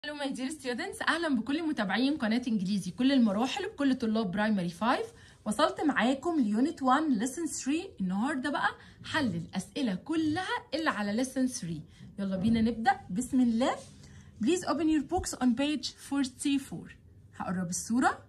Hello my dear students اهلا بكل متابعين قناه انجليزي كل المراحل وكل طلاب برايمري 5 وصلت معاكم ليونت 1 ليسن 3 النهارده بقى حل الاسئله كلها اللي على ليسن 3 يلا بينا نبدا بسم الله Please open your books on page 44 هقرب الصوره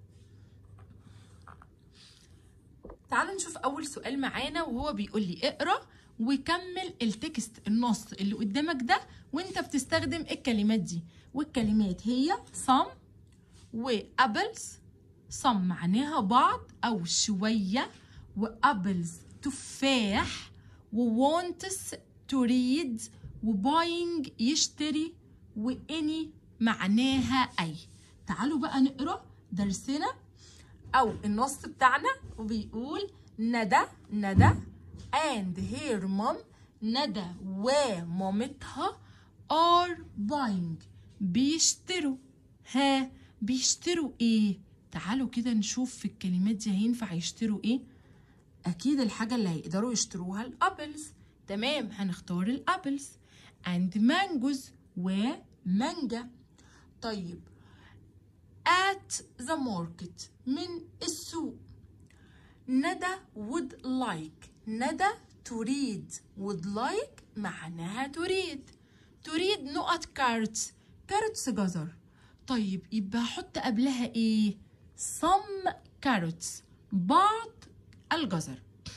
تعالوا نشوف اول سؤال معانا وهو بيقول لي اقرا وكمل التكست النص اللي قدامك ده وانت بتستخدم الكلمات دي والكلمات هي some وابلز some معناها بعض او شويه وابلز تفاح وwants تريد وباينج يشتري واني معناها اي تعالوا بقى نقرا درسنا او النص بتاعنا وبيقول ندى ندى and her mom ندى ومامتها are buying بيشتروا ها بيشتروا ايه تعالوا كده نشوف في الكلمات دي هينفع يشتروا ايه اكيد الحاجه اللي هيقدروا يشتروها الابلز تمام هنختار الابلز and mangoes ومانجا طيب at the market من السوق ندى would like ندى تريد would like معناها تريد تريد نقط كارتس كارتس جزر طيب يبقى هحط قبلها ايه some carrots بعض الجزر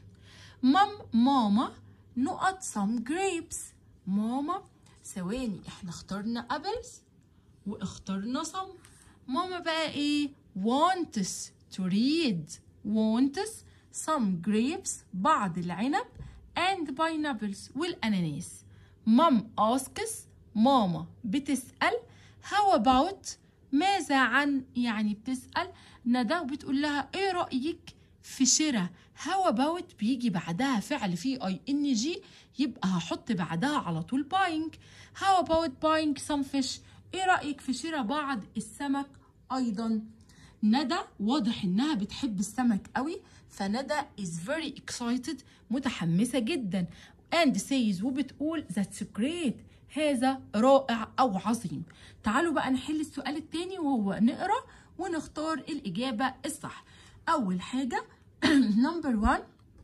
مام ماما نقط some grapes ماما ثواني احنا اخترنا apples واخترنا some ماما بقى ايه wants تريد wants some grapes بعض العنب and pineapples والأناناس مام asks ماما بتسأل how about ماذا عن يعني بتسأل ندى وبتقول لها ايه رأيك في شراء how about بيجي بعدها فعل فيه اي ان جي يبقى هحط بعدها على طول buying how about buying some fish ايه رأيك في شراء بعض السمك ايضا ندى واضح انها بتحب السمك قوي فندى is very excited متحمسة جدا and says وبتقول that's great هذا رائع او عظيم تعالوا بقى نحل السؤال التاني وهو نقرا ونختار الاجابة الصح اول حاجة number one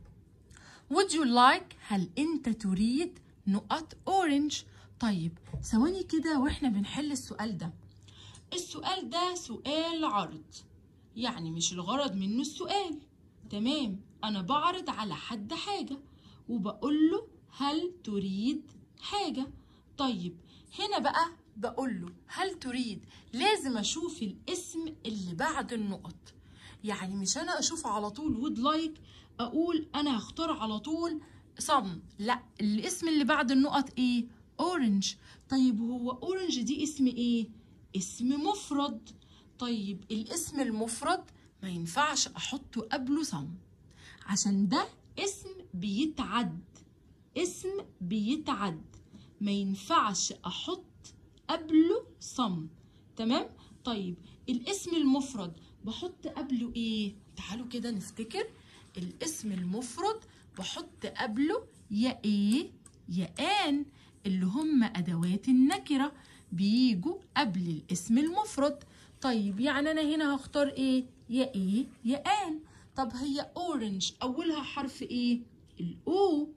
would you like هل انت تريد نقط orange طيب ثواني كده واحنا بنحل السؤال ده السؤال ده سؤال عرض يعني مش الغرض منه السؤال تمام انا بعرض على حد حاجة وبقول له هل تريد حاجة طيب هنا بقى بقول له هل تريد لازم اشوف الاسم اللي بعد النقط يعني مش انا اشوف على طول would like اقول انا هختار على طول some لا الاسم اللي بعد النقط ايه orange طيب هو orange دي اسم ايه اسم مفرد طيب الاسم المفرد ما ينفعش احطه قبله صم عشان ده اسم بيتعد اسم بيتعد ما ينفعش احط قبله صم تمام طيب الاسم المفرد بحط قبله ايه تعالوا كده نفتكر الاسم المفرد بحط قبله يا ايه يا ان اللي هم ادوات النكره بيجوا قبل الاسم المفرد طيب يعني انا هنا هختار ايه يا ايه يا ان طب هي اورنج اولها حرف ايه الاو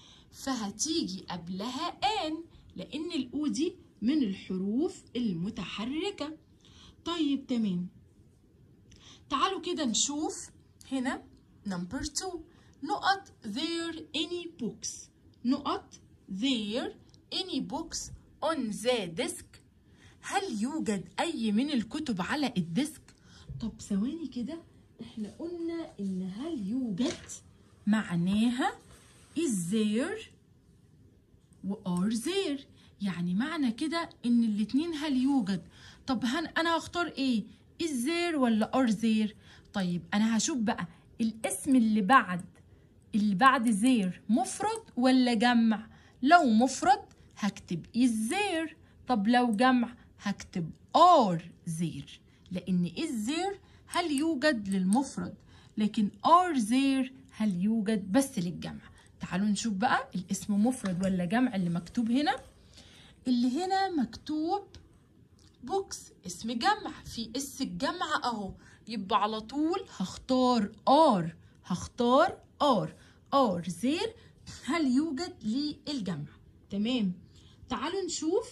فهتيجي قبلها ان لان الاو دي من الحروف المتحركه طيب تمام تعالوا كده نشوف هنا نمبر 2 نقط there any books نقط there any books on the desk هل يوجد أي من الكتب على الديسك؟ طب ثواني كده احنا قلنا إن هل يوجد معناها is there و are there يعني معنى كده إن الاتنين هل يوجد طب هن أنا هختار إيه؟ is there ولا are there؟ طيب أنا هشوف بقى الاسم اللي بعد اللي بعد there مفرد ولا جمع؟ لو مفرد هكتب is there طب لو جمع هكتب are there لأن is there هل يوجد للمفرد لكن are there هل يوجد بس للجمع تعالوا نشوف بقى الاسم مفرد ولا جمع اللي مكتوب هنا اللي هنا مكتوب اسم جمع في اس الجمع اهو يبقى على طول هختار ار هختار ار ار زير هل يوجد للجمع تمام تعالوا نشوف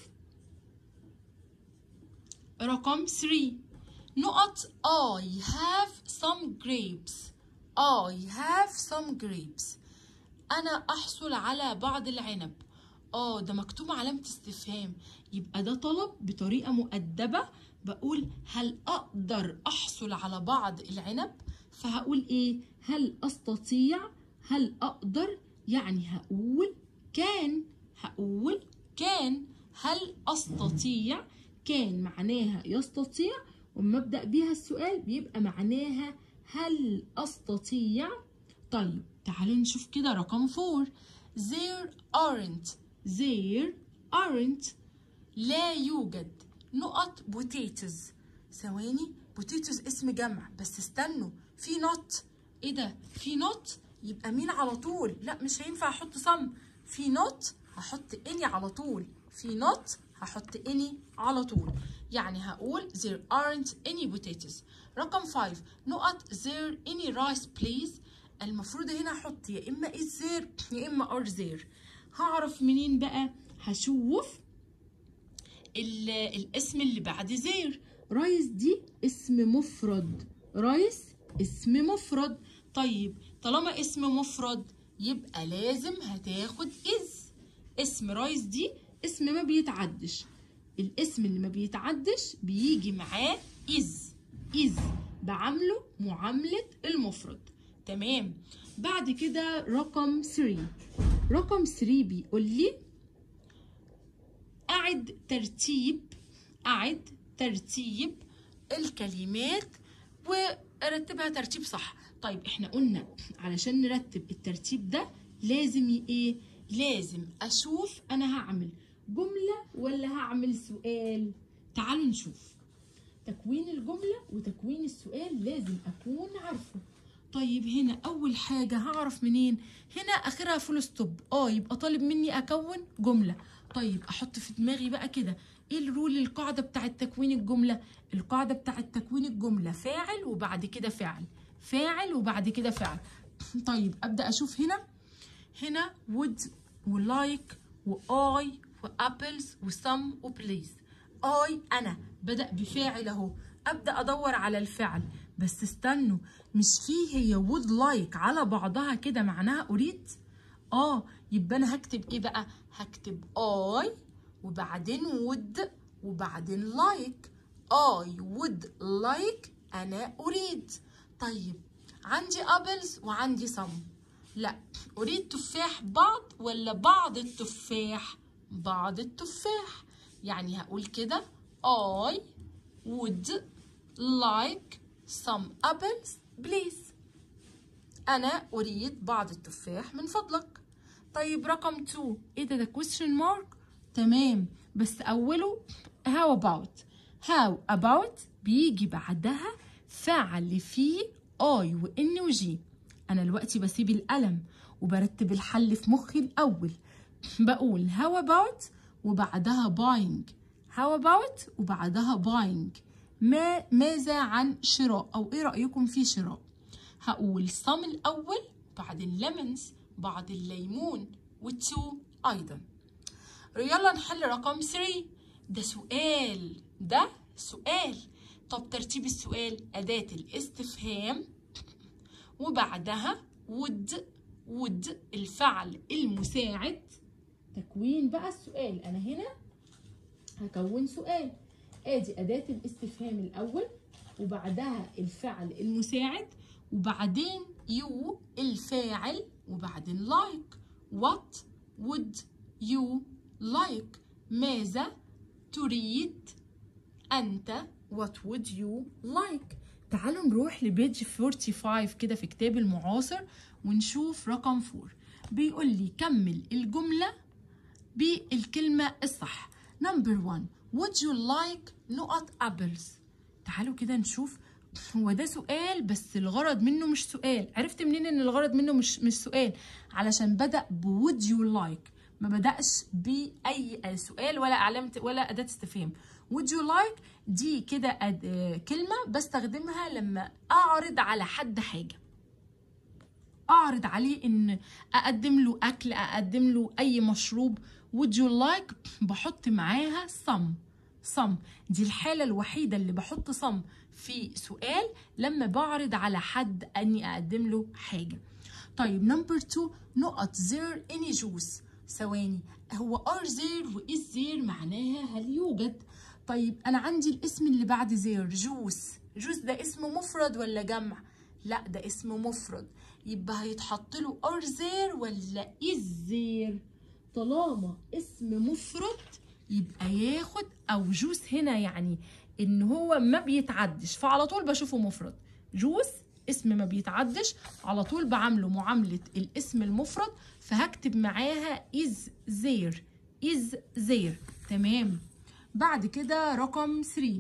رقم 3 نقط I have some grapes I have some grapes أنا أحصل على بعض العنب اه ده مكتوب علامة استفهام يبقى ده طلب بطريقة مؤدبة بقول هل أقدر أحصل على بعض العنب فهقول إيه هل أستطيع هل أقدر يعني هقول كان هقول كان هل أستطيع كان معناها يستطيع وما ابدأ بيها السؤال بيبقى معناها هل أستطيع طيب تعالوا نشوف كده رقم فور there aren't there aren't لا يوجد نقط potatoes ثواني potatoes اسم جمع بس استنوا في not ايه ده في not يبقى مين على طول لا مش هينفع احط صم في not هحط اني على طول في not هحط any على طول يعني هقول there aren't any potatoes رقم 5 نقط there any rice please المفروض هنا احط يا اما is there يا اما are there هعرف منين بقى هشوف الاسم اللي بعد زير رايس دي اسم مفرد رايس اسم مفرد طيب طالما اسم مفرد يبقى لازم هتاخد از اسم رايس دي اسم ما بيتعدش الاسم اللي ما بيتعدش بيجي معاه از از بعامله معاملة المفرد تمام بعد كده رقم 3 رقم 3 بيقول لي أعد ترتيب أعد ترتيب الكلمات ورتبها ترتيب صح طيب احنا قلنا علشان نرتب الترتيب ده لازم ايه لازم اشوف انا هعمل جملة ولا هعمل سؤال تعالوا نشوف تكوين الجملة وتكوين السؤال لازم أكون عارفه طيب هنا أول حاجة هعرف منين هنا آخرها فول ستوب اه يبقى طالب مني أكون جملة طيب أحط في دماغي بقى كده ايه الرول القاعدة بتاعة تكوين الجملة القاعدة بتاعة تكوين الجملة فاعل وبعد كده فعل فاعل وبعد كده فعل طيب أبدأ أشوف هنا هنا would ولايك وآي وابلز وسم وبليز اي انا بدا بفاعل اهو ابدا ادور على الفعل بس استنوا مش فيه هي would like على بعضها كده معناها اريد اه يبقى انا هكتب ايه بقى هكتب I وبعدين would وبعدين like I would like انا اريد طيب عندي apples وعندي some لا اريد تفاح بعض ولا بعض التفاح بعض التفاح يعني هقول كده I would like some apples please أنا أريد بعض التفاح من فضلك طيب رقم 2 إيه ده ده question mark تمام بس أوله how about how about بيجي بعدها فعل فيه I وإن وجي أنا دلوقتي بسيب القلم وبرتب الحل في مخي الأول بقول how about وبعدها buying how about وبعدها buying ما ماذا عن شراء أو إيه رأيكم في شراء هقول some الأول بعدين lemons بعد الليمون والتو أيضا يلا نحل رقم 3 ده سؤال ده سؤال طب ترتيب السؤال أداة الاستفهام وبعدها would would الفعل المساعد تكوين بقى السؤال انا هنا هكون سؤال ادي اداه الاستفهام الاول وبعدها الفعل المساعد وبعدين يو الفاعل وبعدين like what would you like ماذا تريد انت what would you like تعالوا نروح لبيج 45 كده في كتاب المعاصر ونشوف رقم 4 بيقول لي كمل الجمله بالكلمة الصح نمبر 1 would you like نقط apples تعالوا كده نشوف هو ده سؤال بس الغرض منه مش سؤال عرفت منين ان الغرض منه مش مش سؤال علشان بدأ ب would you like ما بدأش بأي سؤال ولا علامة ولا أداة استفهام would you like دي كده أد- آه، كلمة بستخدمها لما أعرض على حد حاجة اعرض عليه ان اقدم له اكل اقدم له اي مشروب would you like بحط معاها some some دي الحالة الوحيدة اللي بحط some في سؤال لما بعرض على حد اني اقدم له حاجة طيب نمبر 2 نقط there any juice ثواني هو are there و is there معناها هل يوجد طيب انا عندي الاسم اللي بعد there جوس جوس ده اسم مفرد ولا جمع لا ده اسم مفرد يبقى هيتحط له are there ولا is there طالما اسم مفرد يبقى ياخد او جوس هنا يعني ان هو ما بيتعدش فعلى طول بشوفه مفرد جوس اسم ما بيتعدش على طول بعامله معاملة الاسم المفرد فهكتب معاها is there is there تمام بعد كده رقم 3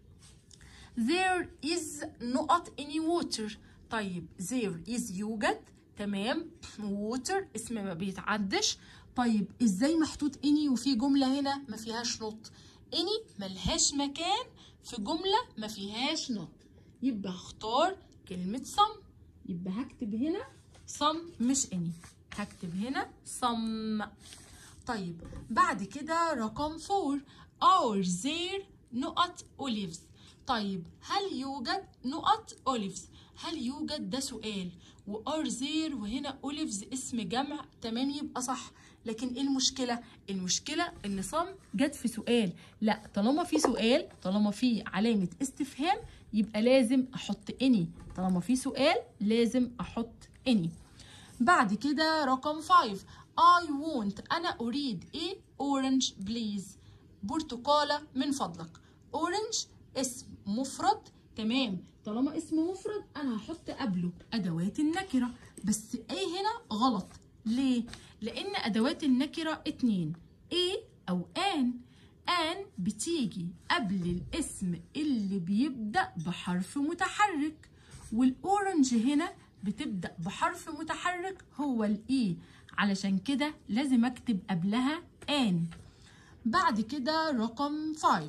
there is نقط any water طيب there is يوجد تمام water اسم ما بيتعدش طيب ازاي محطوط any وفي جملة هنا ما فيهاش نط any ملهاش مكان في جملة ما فيهاش نط يبقى هختار كلمة some يبقى هكتب هنا some مش any هكتب هنا some طيب بعد كده رقم 4 are there نقط olives طيب هل يوجد نقط olives هل يوجد ده سؤال و are there وهنا olives اسم جمع تمام يبقى صح لكن ايه المشكلة؟ المشكلة ان صم جت في سؤال لا طالما في سؤال طالما في علامة استفهام يبقى لازم احط اني طالما في سؤال لازم احط اني بعد كده رقم 5 I want أنا أريد إيه orange please برتقالة من فضلك orange اسم مفرد تمام طالما اسم مفرد أنا هحط قبله أدوات النكرة بس إيه هنا غلط ليه؟ لأن أدوات النكرة اتنين إيه أو آن آن بتيجي قبل الاسم اللي بيبدأ بحرف متحرك والأورنج هنا بتبدأ بحرف متحرك هو الإي علشان كده لازم أكتب قبلها آن بعد كده رقم 5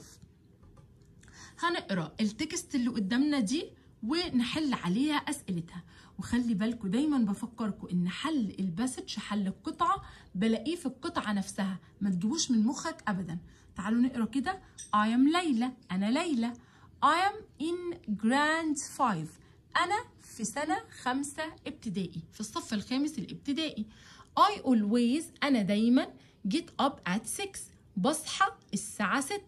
هنقرا التكست اللي قدامنا دي ونحل عليها اسئلتها وخلي بالكم دايما بفكركم ان حل الباسج حل القطعه بلاقيه في القطعه نفسها ما تجيبوش من مخك ابدا تعالوا نقرا كده I am ليلى انا ليلى I am in grade 5 انا في سنه خمسة ابتدائي في الصف الخامس الابتدائي I always انا دايما get up at 6 بصحى الساعه 6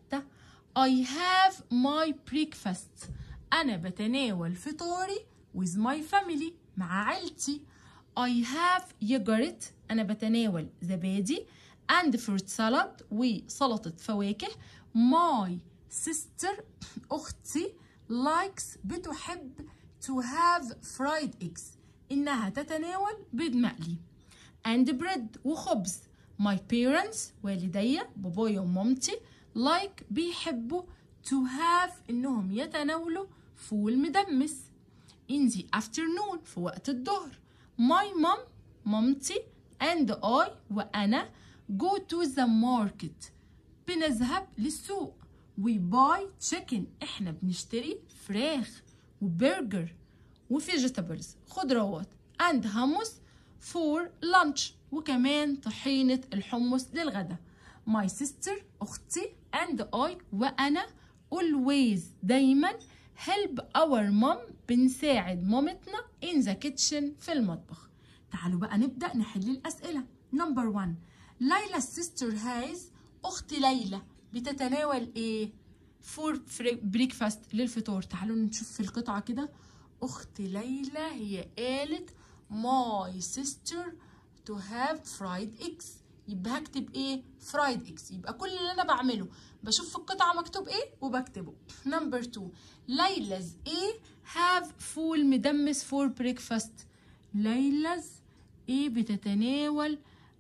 I have my breakfast أنا بتناول فطوري with my family مع عيلتي I have yogurt أنا بتناول زبادي and fruit salad وسلطة فواكه my sister أختي likes بتحب to have fried eggs إنها تتناول بيض مقلي and bread وخبز my parents والدي بابايا ومامتي like بيحبوا to have إنهم يتناولوا فول مدمس in the afternoon في وقت الظهر my mom مامتي and I وأنا go to the market بنذهب للسوق we buy chicken احنا بنشتري فراخ وبرجر وفيجيتابلز خضروات and hummus for lunch وكمان طحينة الحمص للغدا my sister أختي and I وأنا always دايما help our mom بنساعد مامتنا in the kitchen في المطبخ تعالوا بقى نبدأ نحل الأسئلة number one ليلى sister has أخت ليلى بتتناول إيه for breakfast للفطور تعالوا نشوف في القطعة كده أخت ليلى هي قالت my sister to have fried eggs يبقى هكتب ايه فرايد اكس يبقى كل اللي انا بعمله بشوف في القطعه مكتوب ايه وبكتبه نمبر 2 ليلى's ايه هاف فول مدمس فور بريكفاست ليلى's ايه بتتناول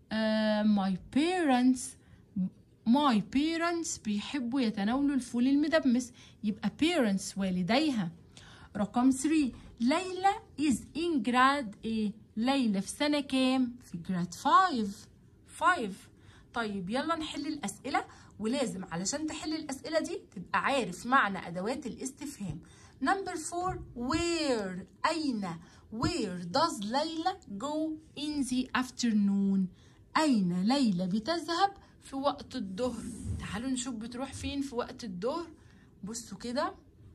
ماي uh, parents my parents بيحبوا يتناولوا الفول المدمس يبقى parents والديها رقم 3 ليلى is in grade ايه ليلى في سنة كام؟ في جراد 5 5 طيب يلا نحل الأسئلة ولازم علشان تحل الأسئلة دي تبقى عارف معنى أدوات الاستفهام نمبر فور where أين where does ليلى go in the afternoon أين ليلى بتذهب في وقت الظهر تعالوا نشوف بتروح فين في وقت الظهر بصوا كده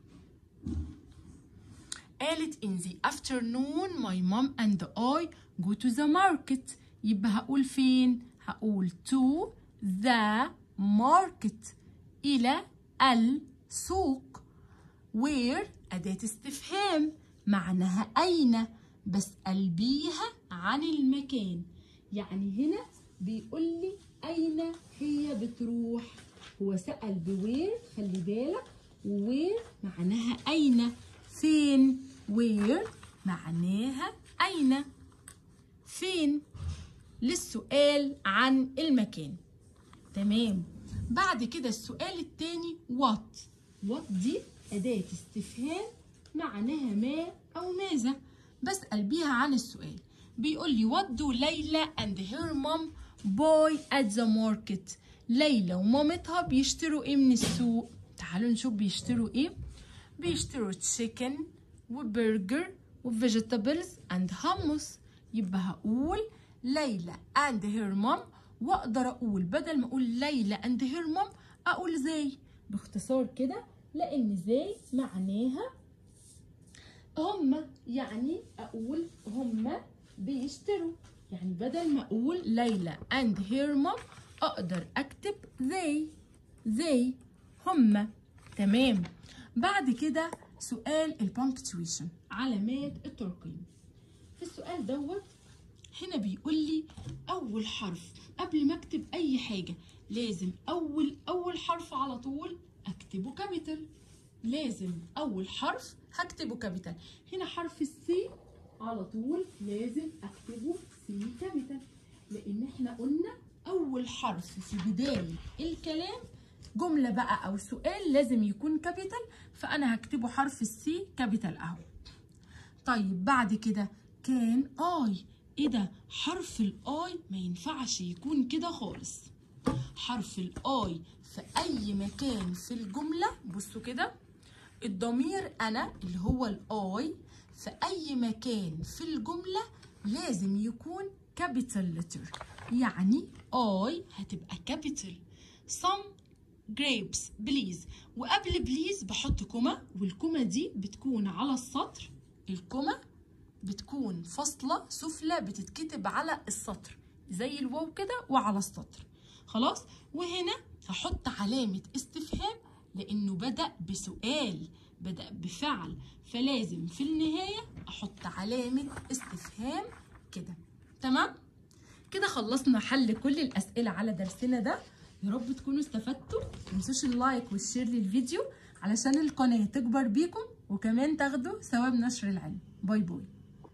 قالت in the afternoon my mom and I go to the market يبقى هقول فين هقول to the market إلى السوق where أداة استفهام معناها أين بسأل بيها عن المكان يعني هنا بيقول لي أين هي بتروح هو سأل بوير خلي بالك ووير معناها أين فين وير معناها أين فين للسؤال عن المكان تمام بعد كده السؤال التاني وات وات دي أداة استفهام معناها ما أو ماذا بسأل بيها عن السؤال بيقول لي what do ليلى and her mom buy at the market ليلى ومامتها بيشتروا ايه من السوق تعالوا نشوف بيشتروا ايه بيشتروا تشيكن وبرجر وفيجيتابلز اند hummus يبقى هقول ليلى and her mom واقدر اقول بدل ما اقول ليلى and her mom اقول زي باختصار كده لان زي معناها هما يعني اقول هما بيشتروا يعني بدل ما اقول ليلى and her mom اقدر اكتب they they هما تمام بعد كده سؤال البونكتويشن علامات الترقيم في السؤال دوت هنا بيقول لي اول حرف قبل ما اكتب اي حاجه لازم اول اول حرف على طول اكتبه كابيتال لازم اول حرف هكتبه كابيتال هنا حرف السي على طول لازم اكتبه سي كابيتال لان احنا قلنا اول حرف في بدايه الكلام جمله بقى او سؤال لازم يكون كابيتال فانا هكتبه حرف السي كابيتال اهو طيب بعد كده كان اي ايه ده حرف الاي ما ينفعش يكون كده خالص حرف الاي في اي مكان في الجمله بصوا كده الضمير انا اللي هو الاي في اي مكان في الجمله لازم يكون كابيتال لتر يعني اي هتبقى كابيتال some grapes بليز وقبل بليز بحط كوما والكوما دي بتكون على السطر الكوما بتكون فاصلة سفلى بتتكتب على السطر زي الواو كده وعلى السطر خلاص وهنا هحط علامة استفهام لأنه بدأ بسؤال بدأ بفعل فلازم في النهاية أحط علامة استفهام كده تمام كده خلصنا حل كل الأسئلة على درسنا ده يا رب تكونوا استفدتوا متنسوش اللايك والشير للفيديو علشان القناة تكبر بيكم وكمان تاخدوا ثواب نشر العلم باي باي